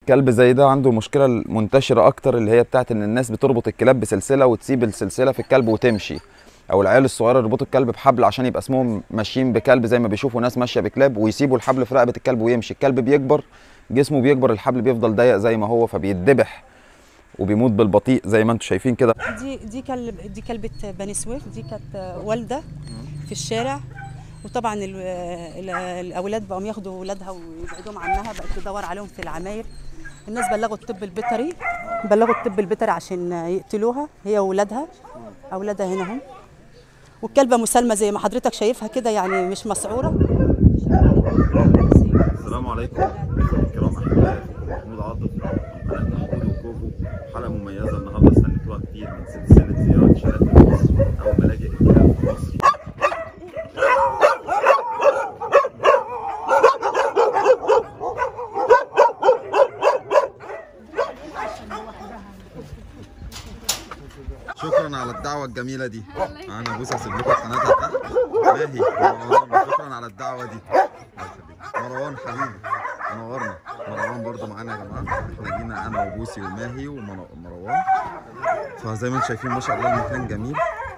كلب زي ده عنده مشكله منتشره اكتر اللي هي بتاعت ان الناس بتربط الكلاب بسلسله وتسيب السلسله في الكلب وتمشي او العيال الصغيره يربطوا الكلب بحبل عشان يبقى اسمهم ماشيين بكلب زي ما بيشوفوا ناس ماشيه بكلاب ويسيبوا الحبل في رقبه الكلب ويمشي الكلب بيكبر جسمه بيكبر الحبل بيفضل ضيق زي ما هو فبيتذبح وبيموت بالبطيء زي ما انتم شايفين كده دي دي كلب دي كلبة بني سويف دي كانت والدة في الشارع وطبعا ال- ال- الاولاد بقوا ياخدوا اولادها ويبعدوهم عنها بقت تدور عليهم في العماير الناس بلغوا الطب البيطري بلغوا الطب البيطري عشان يقتلوها هي واولادها اولادها هنا هم والكلبه مسالمه زي ما حضرتك شايفها كده يعني مش مسعوره السلام عليكم الكرام احبائي محمود عاطف من قناه محمود وكوفو حلقه مميزه النهارده استنيتوها كتير من سلسله زياره شلاتين مصر او ملاجئ الكلاب في مصر شكرا على الدعوة الجميلة دي أنا بوس هسيب لكم قناتها تحت ماهي مروان شكرا على الدعوة دي مروان حبيبي منورنا مروان برضو معانا يا جماعة احنا جينا أنا وبوسي وماهي ومروان فزي ما انتم شايفين ما شاء الله المكان جميل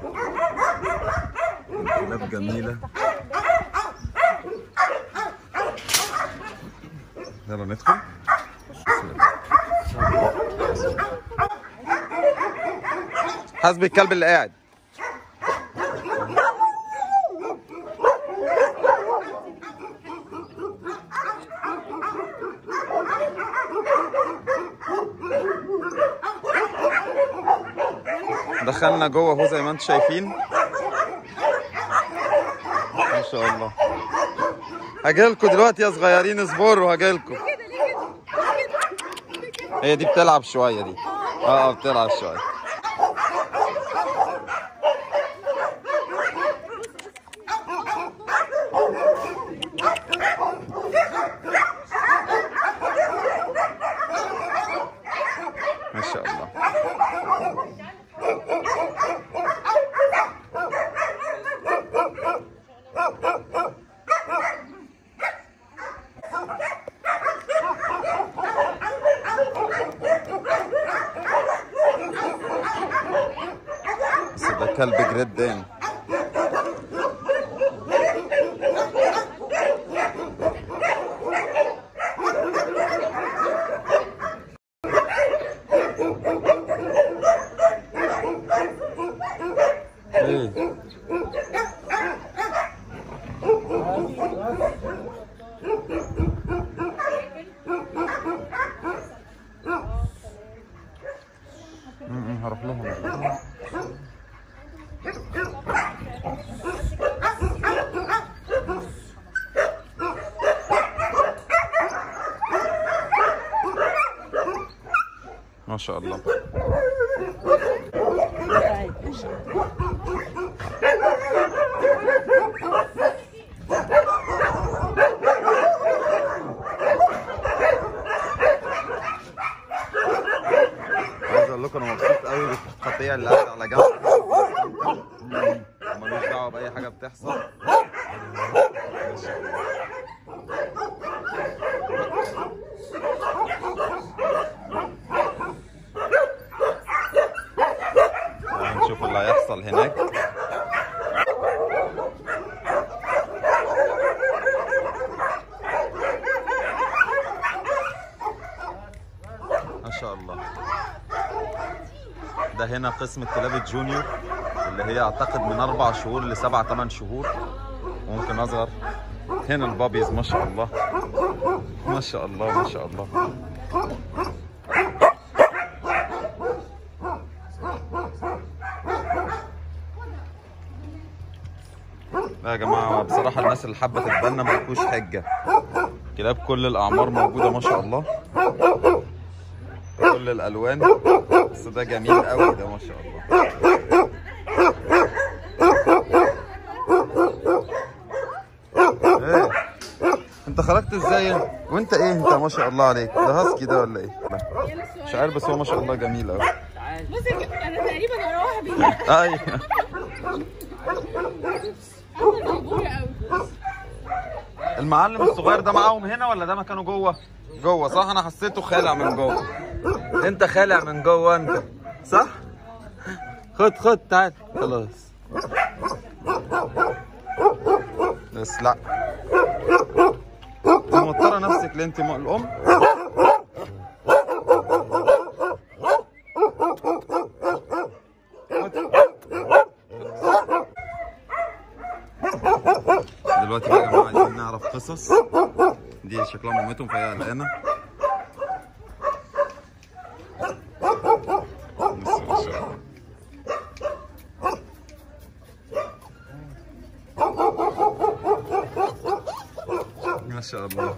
الكلاب جميلة يلا ندخل حسب الكلب اللي قاعد دخلنا جوه اهو زي ما انتم شايفين ما شاء الله هجيلكوا دلوقتي يا صغيرين اصبروا هجيلكوا هي دي بتلعب شويه دي اه اه بتلعب شويه ما شاء الله بس ده كلب جريت دان ايه م- م، هروح لهم ما شاء الله عايز اقول لكم انا مبسوط قوي بالقطيع اللي قاعد على جنب مم. ملوش دعوه باي حاجه بتحصل ما شاء الله. هنشوف اللي هيحصل هناك ما شاء الله ده هنا قسم الكلاب الجونيور اللي هي اعتقد من اربع شهور لسبع ثمان شهور وممكن اصغر هنا البابيز ما شاء الله ما شاء الله ما شاء الله لا يا جماعة بصراحة الناس اللي حابة تتبنى ملكوش حجة كلاب كل الأعمار موجودة ما شاء الله كل الألوان بس ده جميل قوي ده ما شاء الله ايه انت خرجت ازاي وانت ايه انت ما شاء الله عليك ده هاسكي ده ولا ايه لا. مش عارف بس هو ما شاء الله جميل قوي بصي انا تقريبا هروح بيه ايوه انا مقبوله قوي المعلم الصغير ده معاهم هنا ولا ده مكانه جوه جوه صح انا حسيته خالع من جوه انت خالع من جوه انت صح خد خد تعال خلاص بس لا انت موتره نفسك ليه انت م- الام دلوقتي بقى يا جماعه عايزين نعرف قصص دي شكلها مامتهم فهي قلقانه بس ما شاء الله. ما شاء الله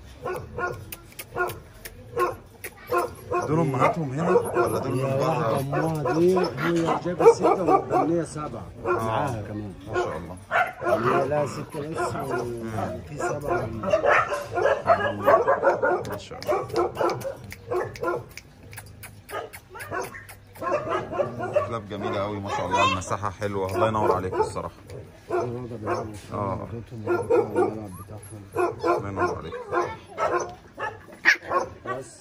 دول امهاتهم هنا ولا دول من بره؟ امها دي هي جايبه سته والبنيه سبعه معاها كمان ما شاء الله هي لها سته بس وفي سبعه ما شاء الله كلاب جميلة قوي ما شاء الله المساحة حلوة الله ينور عليكم الصراحة النهارده بيلعبوا في آه. مراتهم وبيطلعوا الملعب بتاعهم الله ينور عليكم بس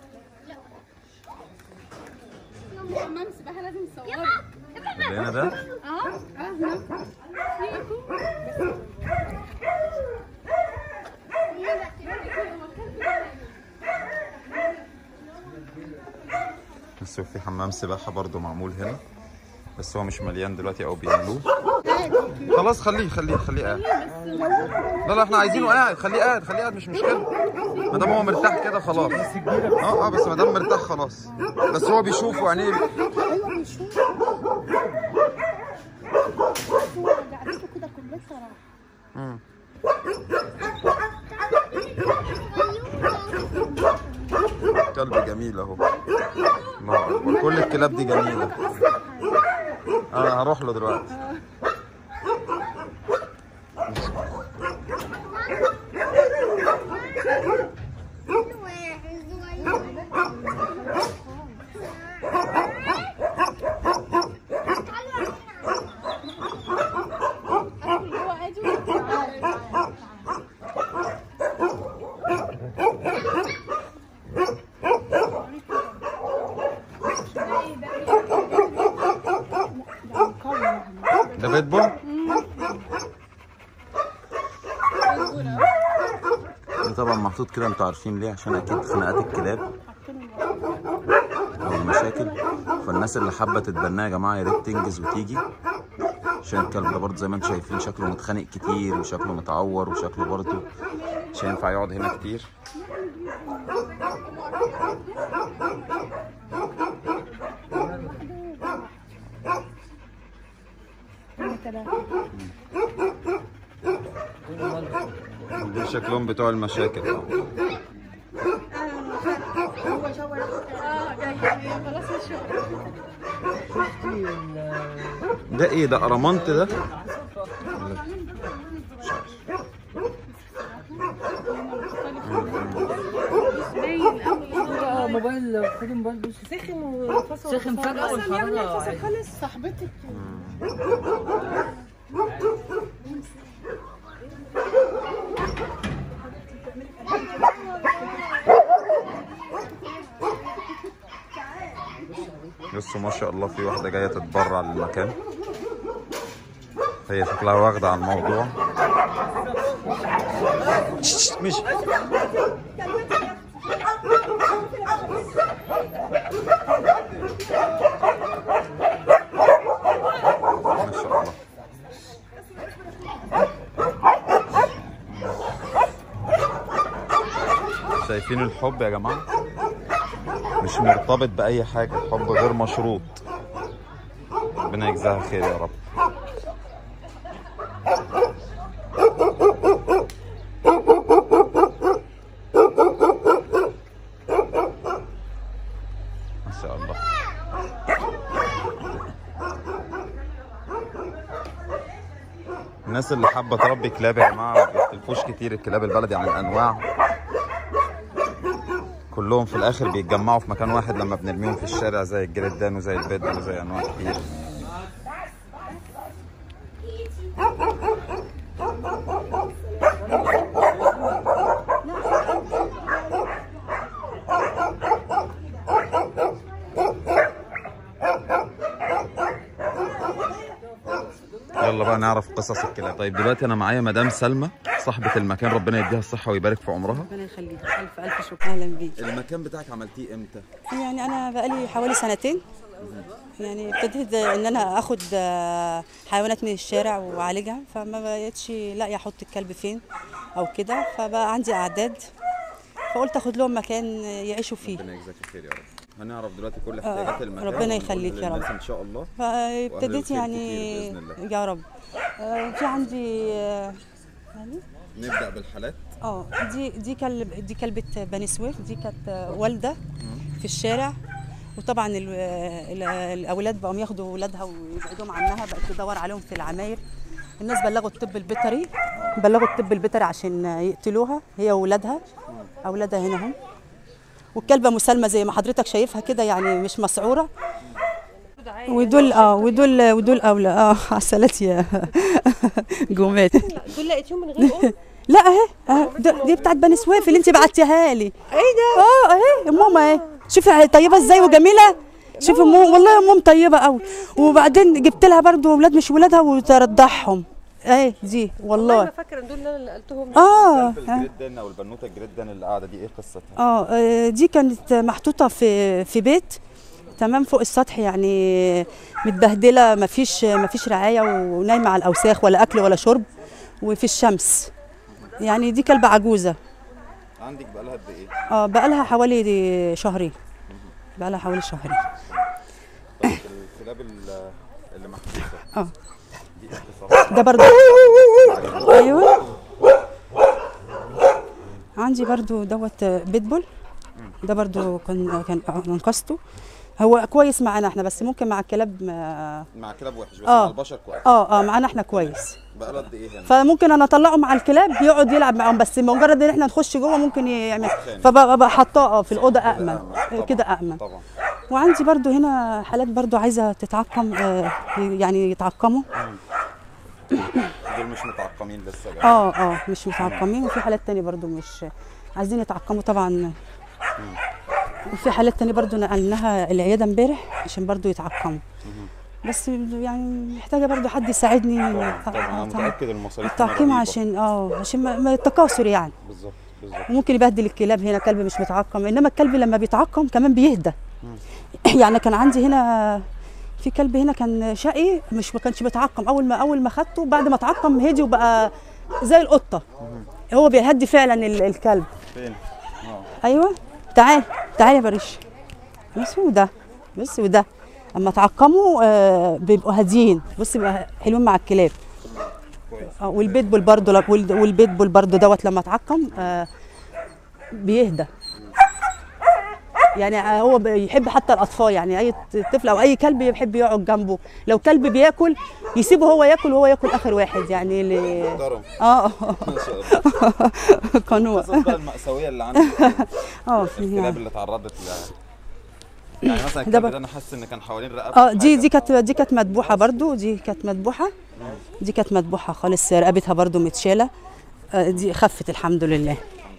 يوم حمام سباحة لازم تصوري اللي هنا ده اه اه هناك. بس في حمام سباحة برضو معمول هنا بس هو مش مليان دلوقتي او بيعملوه خلاص خليه خليه خليه قاعد لا لا احنا عايزينه قاعد خليه قاعد خليه قاعد مش مشكلة ما دام هو مرتاح كده خلاص اه اه بس ما دام مرتاح خلاص بس هو بيشوف يعني ايوه بيشوف هو قعدته كده كلها راح كلب جميل اهو الله اكبر كل الكلاب دي جميله انا هروح له دلوقتي هو عادي ده بيت بول ده طبعا محطوط كده انتوا عارفين ليه عشان اكيد خناقات الكلاب او المشاكل فالناس اللي حابه تتبناه يا جماعه يا ريت تنجز وتيجي عشان الكلب ده برضه زي ما انتم شايفين شكله متخانق كتير وشكله متعور وشكله برضه مش هينفع يقعد هنا كتير دول شكلهم بتوع المشاكل اه اه جاي خلاص الشغل ده ايه ده قرمنت ده باين قوي موبايل خد موبايل بص سخن وفصل سخن فجأة والحرارة صاحبتك بصوا ما شاء الله في واحدة جاية تتبرع للمكان هي شكلها واخدة على الموضوع مش ما شاء الله شايفين الحب يا جماعة مش مرتبط بأي حاجة حب غير مشروط ربنا يجزاها خير يا رب ما شاء الله الناس اللي حابة تربي كلاب يا جماعة ما بيختلفوش كتير الكلاب البلدي عن الأنواع كلهم في الاخر بيتجمعوا في مكان واحد لما بنرميهم في الشارع زي الجلدان وزي البدل وزي انواع كتير يلا بقى نعرف قصص الكلاب طيب دلوقتي انا معايا مدام سلمى صاحبه المكان ربنا يديها الصحه ويبارك في عمرها ربنا يخليك الف الف شكر اهلا بيك المكان بتاعك عملتيه امتى يعني انا بقالي حوالي سنتين يعني ابتديت ان انا اخد آه، حيوانات من الشارع واعالجها فما بقتش لاقيه احط الكلب فين او كده فبقى عندي اعداد فقلت اخد لهم مكان يعيشوا فيه ربنا يجزاك الخير يا رب هنعرف دلوقتي كل آه، احتياجات المكان ربنا ونقولها يخليك يا للناس رب. ان شاء الله فابتديت الخير يعني كتير بإذن الله. يا رب آه، في عندي آه، يعني نبدا بالحالات اه دي دي كلب دي كلبة بني سويف دي كانت والدة في الشارع وطبعا ال ال الاولاد بقوا ياخدوا اولادها ويبعدوهم عنها بقت تدور عليهم في العماير الناس بلغوا الطب البيطري بلغوا الطب البيطري عشان يقتلوها هي واولادها اولادها هنا هم والكلبه مسالمه زي ما حضرتك شايفها كده يعني مش مسعوره ودول اه ودول ودول اولى اه عسلات يا جومات دول لقيتيهم من غير ام لا اهي اهي ده- دي بتاعت بني سويف اللي انت بعتيها لي ايه ده اه اهي ماما اهي شوفي طيبه ازاي وجميله شوفي مو والله امهم طيبه قوي وبعدين جبت لها برضو اولاد مش ولادها وترضعهم اهي دي والله والله انا فاكره ان دول اللي انا اللي قلتهم اه الكلب الجريدن او البنوته الجريدن اللي قاعده دي ايه قصتها اه آه، دي كانت محطوطه في في بيت تمام فوق السطح يعني متبهدله مفيش مفيش رعايه ونايمه على الاوساخ ولا اكل ولا شرب وفي الشمس يعني دي كلبه عجوزه عندك بقى لها قد ايه اه بقى لها حوالي شهرين بقى لها حوالي شهرين طيب الكلاب ال- اللي محبوسه اه دي ايه قصتها ده برضو ايوه عندي برضو دوت بيتبول ده برضو كان كان انقذته هو كويس معانا احنا بس ممكن مع الكلاب ما مع كلاب وحش بس آه. مع البشر كويس اه اه معانا احنا كويس بقى لها قد ايه هنا فممكن انا اطلعه مع الكلاب يقعد يلعب معاهم بس مجرد ان احنا نخش جوه ممكن يعمل فبقى بقى حطاه آه، في الاوضه امن طبعاً. كده امن طبعا وعندي برضو هنا حالات برضو عايزه تتعقم آه، يعني يتعقموا دول مش متعقمين لسه بقى اه اه مش متعقمين وفي حالات تانية برضو مش عايزين يتعقموا طبعا وفي حالات تانية برضو نقلناها العياده امبارح عشان برضو يتعقموا بس يعني محتاجه برضو حد يساعدني طبعا انا متاكد المصاريف التعقيم رهيبة. عشان اه عشان ما ما التكاثر يعني بالظبط بالظبط ممكن يبهدل الكلاب هنا كلب مش متعقم انما الكلب لما بيتعقم كمان بيهدى يعني كان عندي هنا في كلب هنا كان شقي مش ما كانش بيتعقم اول ما اول ما خدته بعد ما اتعقم هدي وبقى زي القطه هو بيهدي فعلا ال- الكلب فين ايوه تعال تعال يا بريش بس وده بس وده اما تعقموا آه بيبقوا هاديين بص بيبقى حلوين مع الكلاب آه والبيتبول برضه لا- وال- والبيتبول برضه دوت لما اتعقم آه بيهدى يعني آه، هو بيحب حتى الاطفال يعني اي طفل او اي كلب يحب يقعد جنبه لو كلب بياكل يسيبه هو ياكل وهو ياكل اخر واحد يعني ل... محترم اه ما شاء الله قنوع القصص بقى المأساوية اللي عندك اه في الكلاب يعني. اللي تعرضت ل يعني مثلا ده الكلب بقى- ده انا حاسس ان كان حوالين رقبته اه دي حاجة. دي كانت دي كانت مذبوحه برضو دي كانت مذبوحه دي كانت مذبوحه خالص رقبتها برضو متشاله آه، دي خفت الحمد لله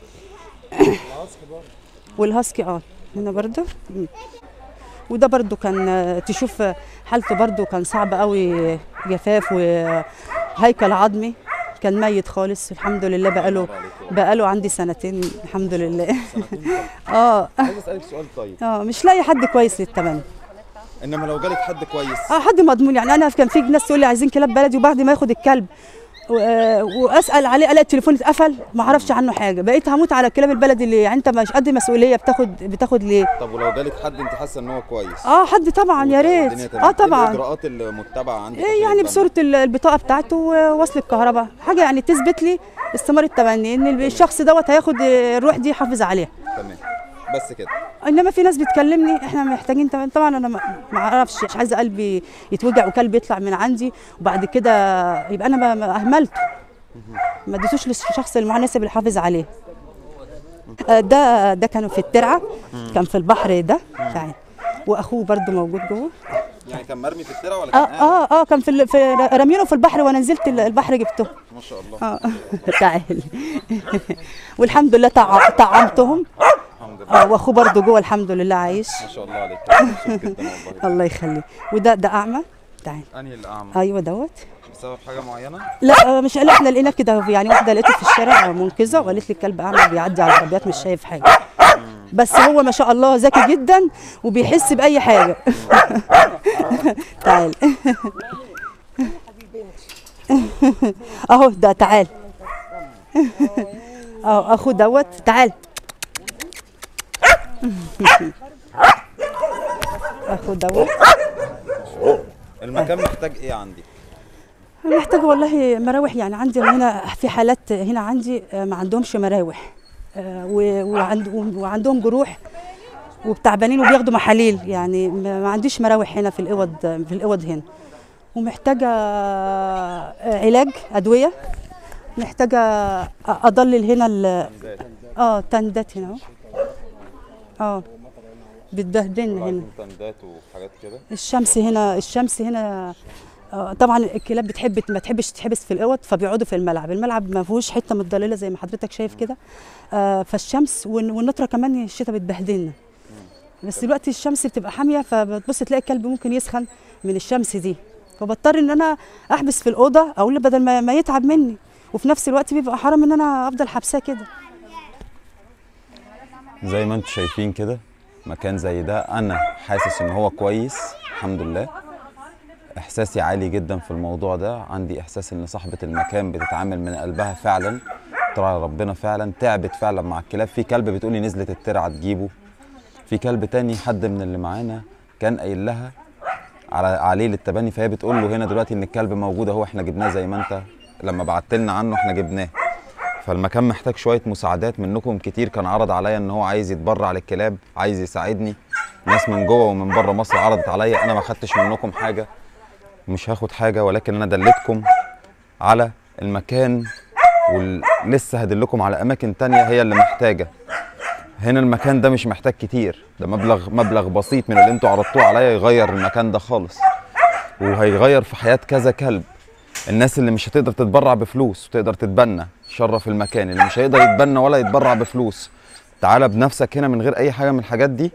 والهاسكي اه هنا برضو مم. وده برضو كان آه، تشوف آه، حالته برضو كان صعب قوي جفاف وهيكل عظمي كان ميت خالص الحمد لله بقاله بقاله عندي سنتين الحمد لله اه عايز اسالك سؤال طيب اه مش لاقي حد كويس للتمن انما لو جالك حد كويس اه حد مضمون يعني انا كان في ناس تقول لي عايزين كلاب بلدي وبعد ما ياخد الكلب و- آه، واسال عليه الاقي التليفون اتقفل ما اعرفش عنه حاجه بقيت هموت على الكلاب البلدي اللي يعني انت مش قد مسؤوليه بتاخد بتاخد ليه طب ولو جالك حد انت حاسه ان هو كويس اه حد طبعا يا والدنيا ريت تمام. اه ايه طبعا الاجراءات المتبعه عندك ايه عشان يعني يبقى بصوره ال- البطاقه بتاعته ووصل الكهرباء حاجه يعني تثبت لي استمارة التبني ان الشخص دوت هياخد الروح دي يحافظ عليها تمام بس كده انما في ناس بتكلمني احنا محتاجين طبعا طبعا انا ما ما اعرفش مش عايزه قلبي يتوجع وكلب يطلع من عندي وبعد كده يبقى انا ما- ما اهملته ما اديتوش للشخص المناسب اللي حافظ عليه آه، ده ده كانوا في الترعه كان في البحر ده تعال واخوه برضو موجود جوه يعني كان مرمي في الترعه ولا اه كان قاعد؟ اه اه كان في ال- في رامينه في البحر وانا نزلت ال- البحر جبته ما شاء الله اه تعال والحمد لله طع- طعمتهم الحمد لله اه واخوه برضو جوه الحمد لله عايش ما شاء الله عليك مبسوط جدا والله الله يخليك وده ده اعمى تعال انهي الاعمى ايوه دوت بس بسبب حاجه معينه لا مش قال احنا لقينا كده يعني واحده لقيته في الشارع منقذه وقالت لي الكلب اعمى بيعدي على العربيات مش شايف حاجه بس هو ما شاء الله ذكي جدا وبيحس باي حاجه تعال اهو ده تعال اهو اخو دوت تعال اخو دوت المكان محتاج ايه عندي محتاجة والله مراوح يعني عندي هنا في حالات هنا عندي آه، ما عندهمش مراوح آه، و- وعند وعندهم جروح وبتعبانين وبياخدوا محاليل يعني ما ما عنديش مراوح هنا في الاوض في الاوض هنا ومحتاجة آه، علاج أدوية محتاجة أضلل هنا ال اه تندات هنا اهو اه بتبهدلنا هنا تندات وحاجات كده الشمس هنا الشمس هنا آه، طبعا الكلاب بتحب ما تحبش تتحبس في الاوض فبيقعدوا في الملعب الملعب ما فيهوش حته متضلله زي ما حضرتك شايف كده آه، فالشمس والن- والنطره كمان الشتاء بتبهدلنا بس دلوقتي الشمس بتبقى حاميه فبتبص تلاقي الكلب ممكن يسخن من الشمس دي فبضطر ان انا احبس في الاوضه اقول له بدل ما, ما يتعب مني وفي نفس الوقت بيبقى حرام ان انا افضل حبساه كده زي ما انتم شايفين كده مكان زي ده انا حاسس ان هو كويس الحمد لله احساسي عالي جدا في الموضوع ده عندي احساس ان صاحبه المكان بتتعامل من قلبها فعلا ترى ربنا فعلا تعبت فعلا مع الكلاب في كلب بتقولي نزلت الترعه تجيبه في كلب تاني حد من اللي معانا كان قايل لها على عليه للتبني فهي بتقول له هنا دلوقتي ان الكلب موجود اهو احنا جبناه زي ما انت لما بعت لنا عنه احنا جبناه فالمكان محتاج شويه مساعدات منكم كتير كان عرض عليا ان هو عايز يتبرع للكلاب عايز يساعدني ناس من جوه ومن بره مصر عرضت عليا انا ما خدتش منكم حاجه مش هاخد حاجه ولكن انا دلتكم على المكان ولسه هدلكم على اماكن تانية هي اللي محتاجه هنا المكان ده مش محتاج كتير ده مبلغ مبلغ بسيط من اللي انتوا عرضتوه عليا يغير المكان ده خالص وهيغير في حياه كذا كلب الناس اللي مش هتقدر تتبرع بفلوس وتقدر تتبنى شرف المكان اللي مش هيقدر يتبنى ولا يتبرع بفلوس تعالى بنفسك هنا من غير اي حاجه من الحاجات دي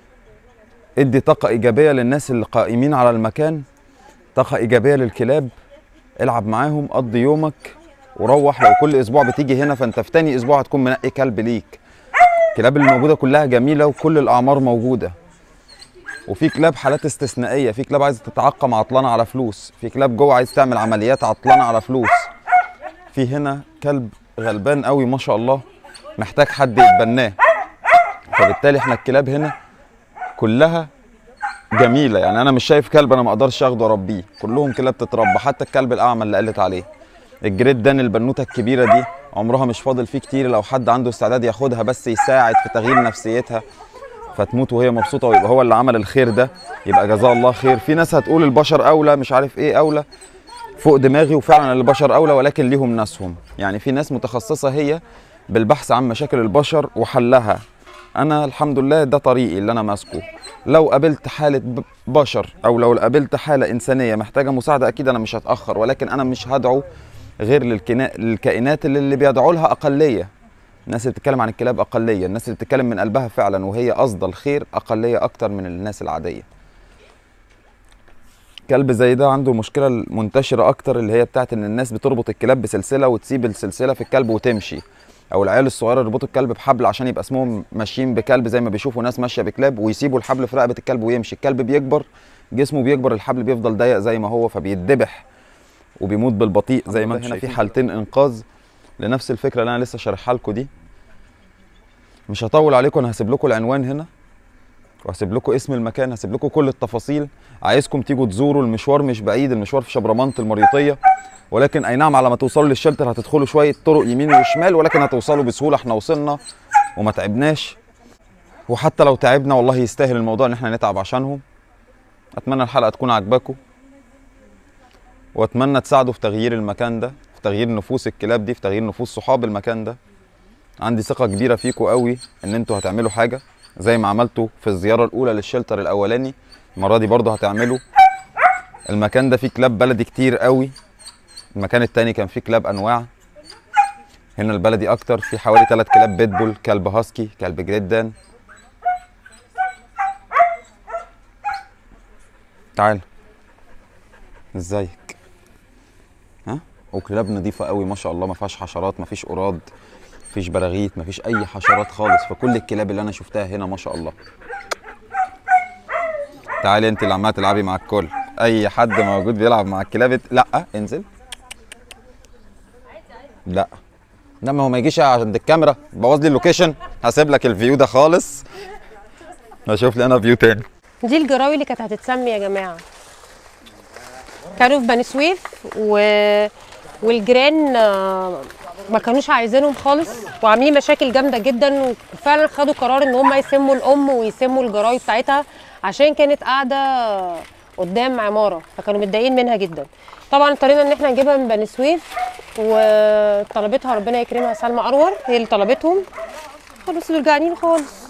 ادي طاقه ايجابيه للناس اللي قائمين على المكان طاقه ايجابيه للكلاب العب معاهم قضي يومك وروح لو كل اسبوع بتيجي هنا فانت في تاني اسبوع هتكون منقي كلب ليك الكلاب اللي موجوده كلها جميله وكل الاعمار موجوده وفي كلاب حالات استثنائيه في كلاب عايزه تتعقم عطلانه على فلوس في كلاب جوه عايز تعمل عمليات عطلانه على فلوس في هنا كلب غلبان قوي ما شاء الله محتاج حد يتبناه فبالتالي احنا الكلاب هنا كلها جميله يعني انا مش شايف كلب انا ما اقدرش اخده اربيه كلهم كلاب تتربى حتى الكلب الاعمى اللي قالت عليه الجريت دان البنوته الكبيره دي عمرها مش فاضل فيه كتير لو حد عنده استعداد ياخدها بس يساعد في تغيير نفسيتها فتموت وهي مبسوطه ويبقى هو اللي عمل الخير ده يبقى جزاه الله خير في ناس هتقول البشر اولى مش عارف ايه اولى فوق دماغي وفعلا البشر اولى ولكن ليهم ناسهم يعني في ناس متخصصه هي بالبحث عن مشاكل البشر وحلها انا الحمد لله ده طريقي اللي انا ماسكه لو قابلت حاله ب- بشر او لو قابلت حاله انسانيه محتاجه مساعده اكيد انا مش هتاخر ولكن انا مش هدعو غير للكنا... للكائنات اللي, اللي بيدعوا لها اقليه الناس اللي بتتكلم عن الكلاب اقليه الناس اللي بتتكلم من قلبها فعلا وهي قصد الخير اقليه اكتر من الناس العاديه كلب زي ده عنده مشكله منتشره اكتر اللي هي بتاعت ان الناس بتربط الكلاب بسلسله وتسيب السلسله في الكلب وتمشي او العيال الصغيره يربطوا الكلب بحبل عشان يبقى اسمهم ماشيين بكلب زي ما بيشوفوا ناس ماشيه بكلاب ويسيبوا الحبل في رقبه الكلب ويمشي الكلب بيكبر جسمه بيكبر الحبل بيفضل ضيق زي ما هو فبيتذبح وبيموت بالبطيء زي ما هنا في حالتين انقاذ لنفس الفكره اللي انا لسه شارحها لكم دي مش هطول عليكم انا هسيب لكم العنوان هنا وهسيب لكم اسم المكان هسيب لكم كل التفاصيل عايزكم تيجوا تزوروا المشوار مش بعيد المشوار في شبرمنت المريطيه ولكن اي نعم على ما توصلوا للشلتر هتدخلوا شويه طرق يمين وشمال ولكن هتوصلوا بسهوله احنا وصلنا وما تعبناش وحتى لو تعبنا والله يستاهل الموضوع ان احنا نتعب عشانهم اتمنى الحلقه تكون عجباكم واتمنى تساعدوا في تغيير المكان ده في تغيير نفوس الكلاب دي في تغيير نفوس صحاب المكان ده عندي ثقه كبيره فيكم قوي ان انتوا هتعملوا حاجه زي ما عملتوا في الزياره الاولى للشلتر الاولاني المره دي برضه هتعملوا المكان ده فيه كلاب بلدي كتير قوي المكان التاني كان فيه كلاب انواع هنا البلدي اكتر في حوالي ثلاث كلاب بيتبول كلب هاسكي كلب جريدان تعال ازيك ها وكلاب نظيفه قوي ما شاء الله ما فيهاش حشرات ما فيش قراد ما فيش براغيث ما فيش اي حشرات خالص فكل الكلاب اللي انا شفتها هنا ما شاء الله تعالي انت اللي عماله تلعبي مع الكل اي حد موجود بيلعب مع الكلاب لا انزل لا لا ما هو ما يجيش عند الكاميرا بوظ لي اللوكيشن هسيب لك الفيو ده خالص اشوف لي انا فيو تاني دي الجراوي اللي كانت هتتسمي يا جماعه كانوا في بني سويف و... والجيران آه، ما كانوش عايزينهم خالص وعاملين مشاكل جامده جدا وفعلا خدوا قرار ان هم يسموا الام ويسموا الجراوي بتاعتها عشان كانت قاعده قدام عماره فكانوا متضايقين منها جدا طبعا اضطرينا ان احنا نجيبها من بني سويف وطلبتها ربنا يكرمها سلمى انور هي اللي طلبتهم خلاص دول جعانين خالص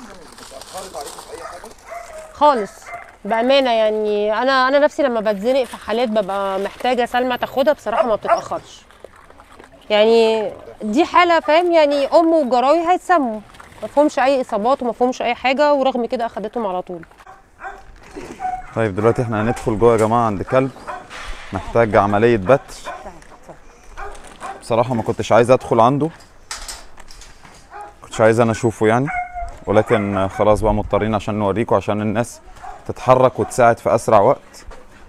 خالص بامانه يعني انا انا نفسي لما بتزنق في حالات ببقى محتاجه سلمى تاخدها بصراحه ما بتتاخرش يعني دي حاله فاهم يعني ام وجراوي هيتسموا ما فيهمش اي اصابات وما فيهمش اي حاجه ورغم كده اخدتهم على طول طيب دلوقتي احنا هندخل جوه يا جماعه عند كلب محتاج عمليه بتر بصراحه ما كنتش عايز ادخل عنده كنتش عايز انا اشوفه يعني ولكن خلاص بقى مضطرين عشان نوريكم عشان الناس تتحرك وتساعد في اسرع وقت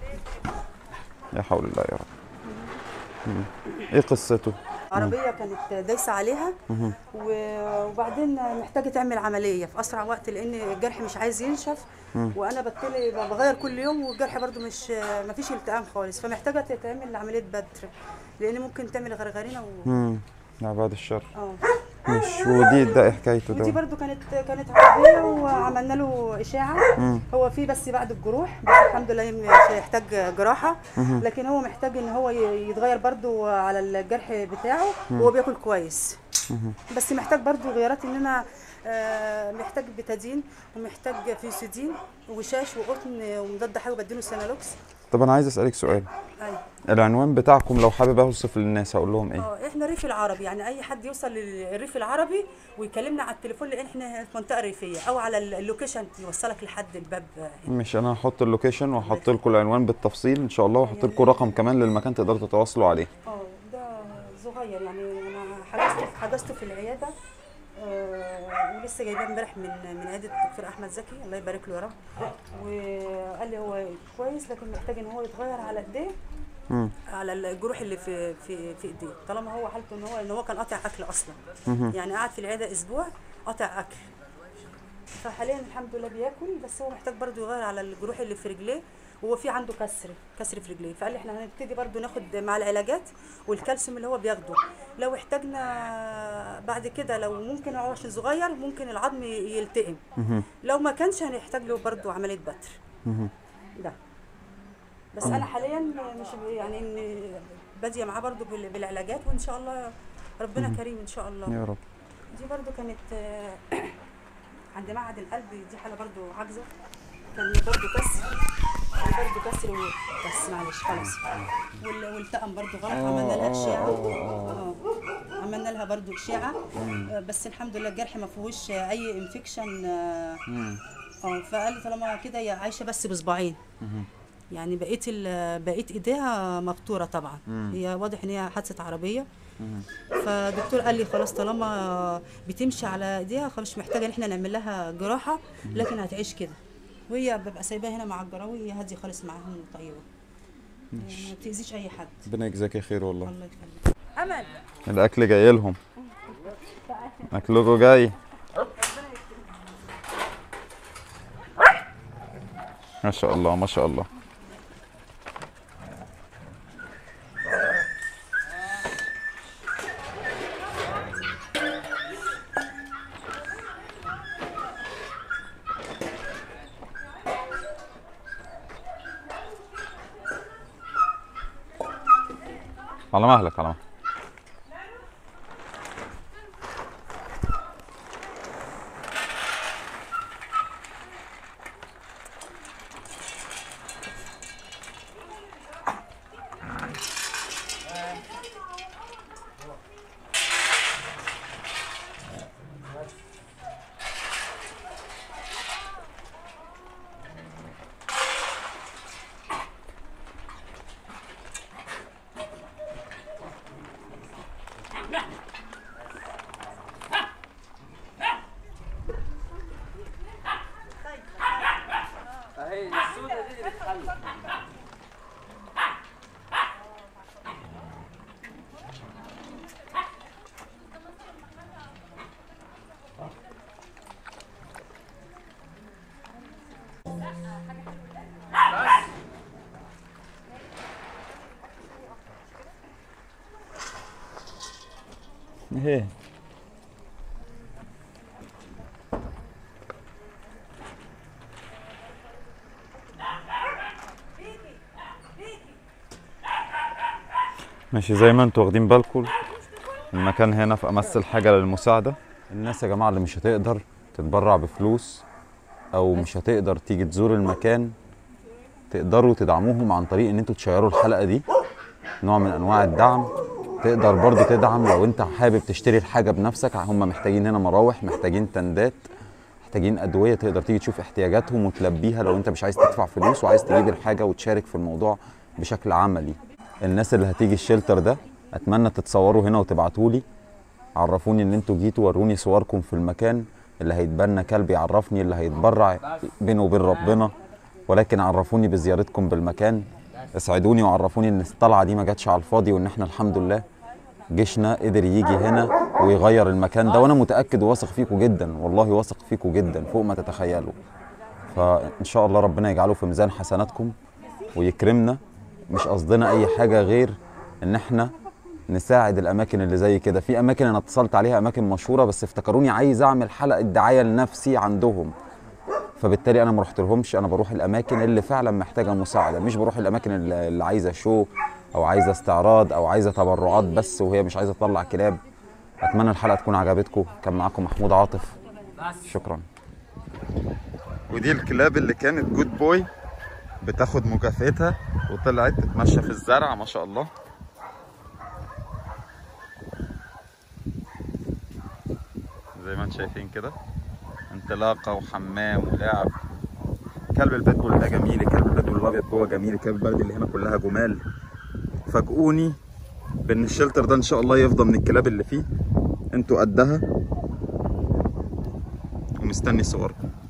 يا حول الله يا رب مم. ايه قصته عربيه كانت دايسه عليها و- وبعدين محتاجه تعمل عمليه في اسرع وقت لان الجرح مش عايز ينشف وانا بتلي بغير كل يوم والجرح برضو مش ما فيش التئام خالص فمحتاجه تتعمل عمليه بدر لان ممكن تعمل غرغرينه و... امم لا بعد الشر اه مش ودي ده ايه حكايته ودي ده برضو كانت كانت عربيه وعملنا له اشاعه هو في بس بعد الجروح بس الحمد لله مش هيحتاج جراحه لكن هو محتاج ان هو ي- يتغير برضو على الجرح بتاعه وهو بياكل كويس بس محتاج برضو غيارات ان انا آه، محتاج بتادين ومحتاج فيسودين وشاش وقطن ومضاد حيوي بديله سينالوكس طب انا عايز اسالك سؤال ايوه العنوان بتاعكم لو حابب اوصف للناس هقول لهم ايه اه احنا الريف العربي يعني اي حد يوصل للريف العربي ويكلمنا على التليفون لان احنا في منطقه ريفيه او على ال- اللوكيشن يوصلك لحد الباب هنا. مش انا هحط اللوكيشن وهحط لكم العنوان بالتفصيل ان شاء الله وهحط لكم رقم كمان للمكان تقدروا تتواصلوا عليه اه ده صغير يعني انا حجزته حجزته في العياده آه ولسه جايباه امبارح من من عياده الدكتور احمد زكي الله يبارك له يا رب وقال لي هو كويس لكن محتاج ان هو يتغير على ايديه مم. على الجروح اللي في في في ايديه طالما هو حالته ان هو ان هو كان قاطع اكل اصلا يعني قعد في العياده اسبوع قاطع اكل فحاليا الحمد لله بياكل بس هو محتاج برضو يغير على الجروح اللي في رجليه وهو في عنده كسر كسر في رجليه فقال لي احنا هنبتدي برضو ناخد مع العلاجات والكالسيوم اللي هو بياخده لو احتاجنا بعد كده لو ممكن هو عشان صغير ممكن العظم يلتئم لو ما كانش هنحتاج له برضو عمليه بتر ده بس انا حاليا مش يعني إن باديه معاه برضو بال- بالعلاجات وان شاء الله ربنا كريم ان شاء الله يا رب دي برضو كانت آه، عند معهد القلب دي حاله برضو عاجزه كان برضو كسر كان برضو كسر و- بس معلش خلاص وال- والتئم برضو غلط عملنا لها اشعه اه عملنا لها برضو اشعه آه، بس الحمد لله الجرح ما فيهوش آه، اي انفكشن اه آه، فقال لي طالما كده هي عايشه بس بصباعين يعني بقيت ال- بقيت ايديها مبتوره طبعا هي واضح ان هي حادثه عربيه فالدكتور قال لي خلاص طالما بتمشي على ايديها خلاص مش محتاجه ان احنا نعمل لها جراحه لكن هتعيش كده وهي ببقى سايباها هنا مع الجراوي هي هاديه خالص معاهم وطيبه يعني ما بتاذيش اي حد ربنا يجزاك خير والله الله يخليك امل الاكل جاي لهم اكلكم جاي ما شاء الله ما شاء الله على مهلك على مهلك ايه ماشي زي ما انتوا واخدين بالكم المكان هنا في امس الحاجه للمساعده الناس يا جماعه اللي مش هتقدر تتبرع بفلوس او مش هتقدر تيجي تزور المكان تقدروا تدعموهم عن طريق ان انتوا تشيروا الحلقه دي نوع من انواع الدعم تقدر برضو تدعم لو انت حابب تشتري الحاجه بنفسك هم محتاجين هنا مراوح محتاجين تندات محتاجين ادويه تقدر تيجي تشوف احتياجاتهم وتلبيها لو انت مش عايز تدفع فلوس وعايز تجيب الحاجه وتشارك في الموضوع بشكل عملي الناس اللي هتيجي الشيلتر ده اتمنى تتصوروا هنا وتبعتوا لي عرفوني ان انتوا جيتوا وروني صوركم في المكان اللي هيتبنى كلب يعرفني اللي هيتبرع بينه وبين ربنا ولكن عرفوني بزيارتكم بالمكان اسعدوني وعرفوني ان الطلعه دي ما جاتش على الفاضي وان احنا الحمد لله جيشنا قدر يجي هنا ويغير المكان ده وانا متاكد وواثق فيكم جدا والله واثق فيكم جدا فوق ما تتخيلوا فان شاء الله ربنا يجعله في ميزان حسناتكم ويكرمنا مش قصدنا اي حاجه غير ان احنا نساعد الاماكن اللي زي كده في اماكن انا اتصلت عليها اماكن مشهوره بس افتكروني عايز اعمل حلقه دعايه لنفسي عندهم فبالتالي انا ما رحت لهمش انا بروح الاماكن اللي فعلا محتاجه مساعده مش بروح الاماكن اللي اللي عايزه شو او عايزه استعراض او عايزه تبرعات بس وهي مش عايزه تطلع كلاب اتمنى الحلقه تكون عجبتكم كان معاكم محمود عاطف شكرا ودي الكلاب اللي كانت جود بوي بتاخد مكافئتها وطلعت تتمشى في الزرع ما شاء الله زي ما انتم شايفين كده انطلاقه وحمام ولعب كلب البيتبول ده جميل كلب البيتبول الابيض جوه جميل كلب البلدي اللي هنا كلها جمال فاجئوني بان الشلتر ده ان شاء الله يفضى من الكلاب اللي فيه انتوا قدها ومستني صوركم